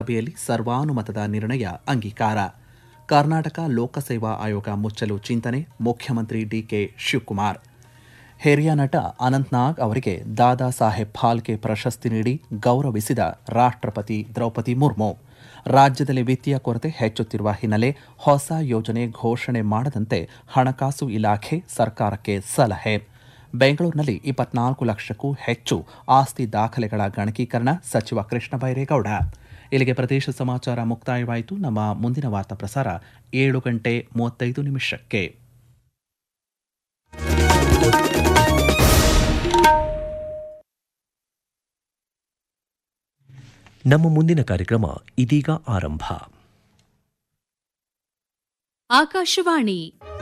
ಸಭೆಯಲ್ಲಿ ಸರ್ವಾನುಮತದ ನಿರ್ಣಯ ಅಂಗೀಕಾರ ಕರ್ನಾಟಕ ಲೋಕಸೇವಾ ಆಯೋಗ ಮುಚ್ಚಲು ಚಿಂತನೆ ಮುಖ್ಯಮಂತ್ರಿ ಡಿಕೆ ಶಿವಕುಮಾರ್ ಹಿರಿಯ ನಟ ಅನಂತ್ನಾಗ್ ಅವರಿಗೆ ದಾದಾ ಸಾಹೇಬ್ ಫಾಲ್ಕೆ ಪ್ರಶಸ್ತಿ ನೀಡಿ ಗೌರವಿಸಿದ ರಾಷ್ಟ್ರಪತಿ ದ್ರೌಪದಿ ಮುರ್ಮು ರಾಜ್ಯದಲ್ಲಿ ವಿತ್ತೀಯ ಕೊರತೆ ಹೆಚ್ಚುತ್ತಿರುವ ಹಿನ್ನೆಲೆ ಹೊಸ ಯೋಜನೆ ಘೋಷಣೆ ಮಾಡದಂತೆ ಹಣಕಾಸು ಇಲಾಖೆ ಸರ್ಕಾರಕ್ಕೆ ಸಲಹೆ ಬೆಂಗಳೂರಿನಲ್ಲಿ ಇಪ್ಪತ್ನಾಲ್ಕು ಲಕ್ಷಕ್ಕೂ ಹೆಚ್ಚು ಆಸ್ತಿ ದಾಖಲೆಗಳ ಗಣಕೀಕರಣ ಸಚಿವ ಕೃಷ್ಣ ಬೈರೇಗೌಡ ಇಲ್ಲಿಗೆ ಪ್ರದೇಶ ಸಮಾಚಾರ ಮುಕ್ತಾಯವಾಯಿತು ನಮ್ಮ ಮುಂದಿನ ವಾರ್ತಾ ಪ್ರಸಾರ ಏಳು ಗಂಟೆ ಮೂವತ್ತೈದು ನಿಮಿಷಕ್ಕೆ ನಮ್ಮ ಮುಂದಿನ ಕಾರ್ಯಕ್ರಮ ಇದೀಗ ಆರಂಭ ಆಕಾಶವಾಣಿ